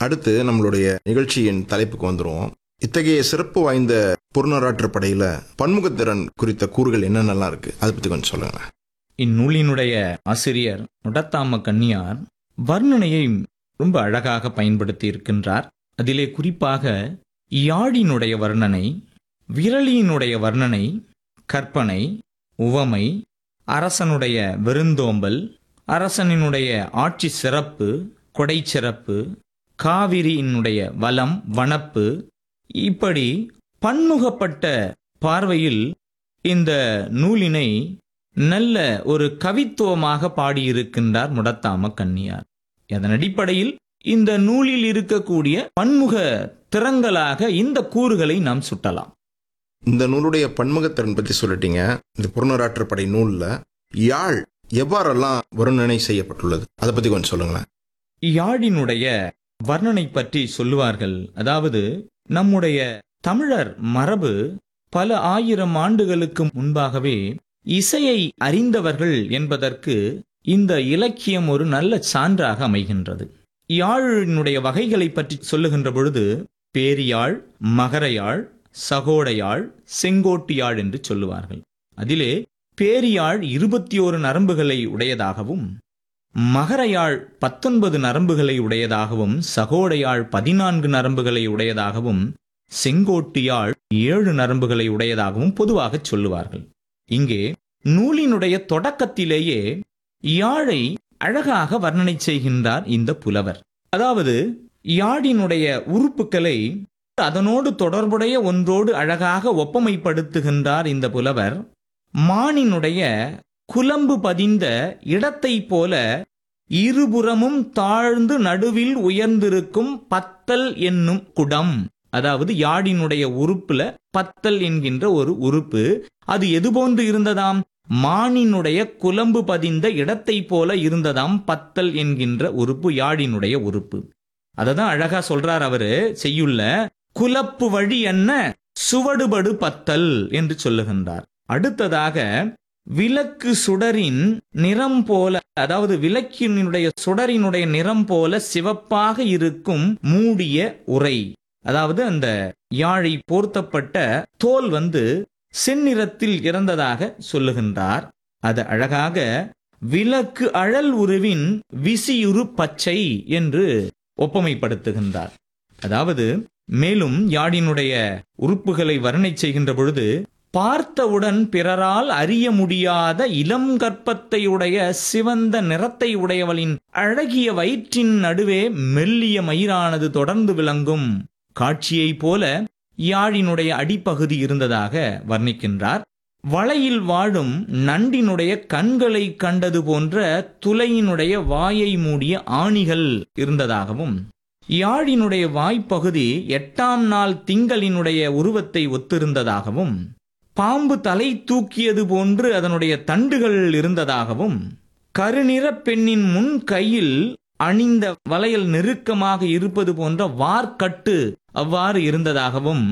அடுத்து நம்மளுடைய நிகழ்ச்சியின் தலைப்புக்கு வந்துருவோம் இத்தகைய சிறப்பு வாய்ந்த புறநராற்று படையில பன்முகத்திறன் குறித்த கூறுகள் என்னென்னலாம் இருக்கு அதை பத்தி கொஞ்சம் சொல்லுங்க இந்நூலினுடைய ஆசிரியர் முடத்தாம கன்னியார் வர்ணனையை ரொம்ப அழகாக பயன்படுத்தி இருக்கின்றார் அதிலே குறிப்பாக யாழினுடைய வர்ணனை விரலியினுடைய வர்ணனை கற்பனை உவமை அரசனுடைய விருந்தோம்பல் அரசனினுடைய ஆட்சி சிறப்பு கொடை சிறப்பு காவிரியினுடைய வளம் வனப்பு இப்படி பன்முகப்பட்ட பார்வையில் இந்த நூலினை நல்ல ஒரு கவித்துவமாக பாடியிருக்கின்றார் முடத்தாம கன்னியார் அதன் அடிப்படையில் இந்த நூலில் இருக்கக்கூடிய பன்முக திறங்களாக இந்த கூறுகளை நாம் சுட்டலாம் இந்த நூலுடைய பன்முகத்திறன் பத்தி சொல்லிட்டீங்க இந்த புறநராற்று படை நூல்ல யாழ் எவ்வாறெல்லாம் வர்ணனை செய்யப்பட்டுள்ளது அதை பத்தி கொஞ்சம் சொல்லுங்களேன் யாழினுடைய வர்ணனை பற்றி சொல்லுவார்கள் அதாவது நம்முடைய தமிழர் மரபு பல ஆயிரம் ஆண்டுகளுக்கு முன்பாகவே இசையை அறிந்தவர்கள் என்பதற்கு இந்த இலக்கியம் ஒரு நல்ல சான்றாக அமைகின்றது யாழினுடைய வகைகளை பற்றி சொல்லுகின்ற பொழுது பேரியாழ் மகரயாழ் சகோடையாழ் செங்கோட்டியாழ் என்று சொல்லுவார்கள் அதிலே பேரியாழ் இருபத்தி ஓரு நரம்புகளை உடையதாகவும் மகரயாழ் பத்தொன்பது நரம்புகளை உடையதாகவும் சகோடையாழ் பதினான்கு நரம்புகளை உடையதாகவும் செங்கோட்டியாழ் ஏழு நரம்புகளை உடையதாகவும் பொதுவாக சொல்லுவார்கள் இங்கே நூலினுடைய தொடக்கத்திலேயே யாழை அழகாக வர்ணனை செய்கின்றார் இந்த புலவர் அதாவது யாழினுடைய உறுப்புகளை அதனோடு தொடர்புடைய ஒன்றோடு அழகாக ஒப்பமைப்படுத்துகின்றார் இந்த புலவர் மானினுடைய குலம்பு பதிந்த இடத்தைப் போல இருபுறமும் தாழ்ந்து நடுவில் உயர்ந்திருக்கும் பத்தல் என்னும் குடம் அதாவது யாழினுடைய உறுப்புல பத்தல் என்கின்ற ஒரு உறுப்பு அது எது போன்று இருந்ததாம் மானினுடைய குலம்பு பதிந்த இடத்தைப் போல இருந்ததாம் பத்தல் என்கின்ற உறுப்பு யாழினுடைய உறுப்பு அததான் அழகா சொல்றார் அவரு செய்யுள்ள குலப்பு வழி என்ன சுவடுபடு பத்தல் என்று சொல்லுகின்றார் அடுத்ததாக விளக்கு சுடரின் நிறம் போல அதாவது விளக்கினுடைய சுடரினுடைய நிறம் போல சிவப்பாக இருக்கும் மூடிய உரை அதாவது அந்த யாழை போர்த்தப்பட்ட தோல் வந்து செந்நிறத்தில் இறந்ததாக சொல்லுகின்றார் அது அழகாக விளக்கு அழல் உருவின் விசியுறு பச்சை என்று ஒப்பமைப்படுத்துகின்றார் அதாவது மேலும் யாழினுடைய உறுப்புகளை வர்ணனை செய்கின்ற பொழுது பார்த்தவுடன் பிறரால் அறிய முடியாத இளம் கற்பத்தையுடைய சிவந்த நிறத்தை உடையவளின் அழகிய வயிற்றின் நடுவே மெல்லிய மயிரானது தொடர்ந்து விளங்கும் காட்சியைப் போல யாழினுடைய அடிப்பகுதி இருந்ததாக வர்ணிக்கின்றார் வளையில் வாழும் நண்டினுடைய கண்களை கண்டது போன்ற துளையினுடைய வாயை மூடிய ஆணிகள் இருந்ததாகவும் யாழினுடைய வாய்ப்பகுதி எட்டாம் நாள் திங்களினுடைய உருவத்தை ஒத்திருந்ததாகவும் பாம்பு தலை தூக்கியது போன்று அதனுடைய தண்டுகள் இருந்ததாகவும் கருநிற பெண்ணின் முன் கையில் அணிந்த வளையல் நெருக்கமாக இருப்பது போன்ற வார்க்கட்டு அவ்வாறு இருந்ததாகவும்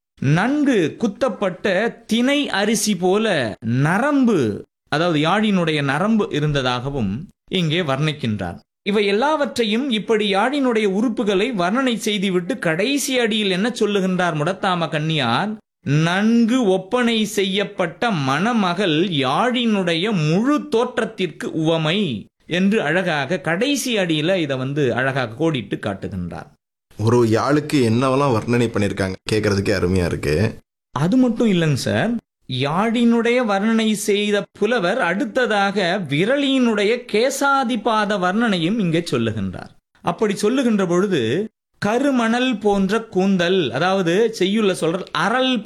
நன்கு குத்தப்பட்ட தினை அரிசி போல நரம்பு அதாவது யாழினுடைய நரம்பு இருந்ததாகவும் இங்கே வர்ணிக்கின்றார் இவை எல்லாவற்றையும் இப்படி யாழினுடைய உறுப்புகளை வர்ணனை செய்துவிட்டு கடைசி அடியில் என்ன சொல்லுகின்றார் முடத்தாம கன்னியார் நன்கு ஒப்பனை செய்யப்பட்ட மணமகள் யாழினுடைய முழு தோற்றத்திற்கு உவமை என்று அழகாக கடைசி அடியில இதை வந்து அழகாக கோடிட்டு காட்டுகின்றார் ஒரு யாழுக்கு என்னவெல்லாம் வர்ணனை பண்ணியிருக்காங்க கேட்கறதுக்கே அருமையா இருக்கு அது மட்டும் இல்லைங்க சார் யாழினுடைய வர்ணனை செய்த புலவர் அடுத்ததாக விரலியினுடைய கேசாதிபாத வர்ணனையும் இங்கே சொல்லுகின்றார் அப்படி சொல்லுகின்ற பொழுது கருமணல் போன்ற கூந்தல் அதாவது செய்யுள்ள சொல்ற அரல்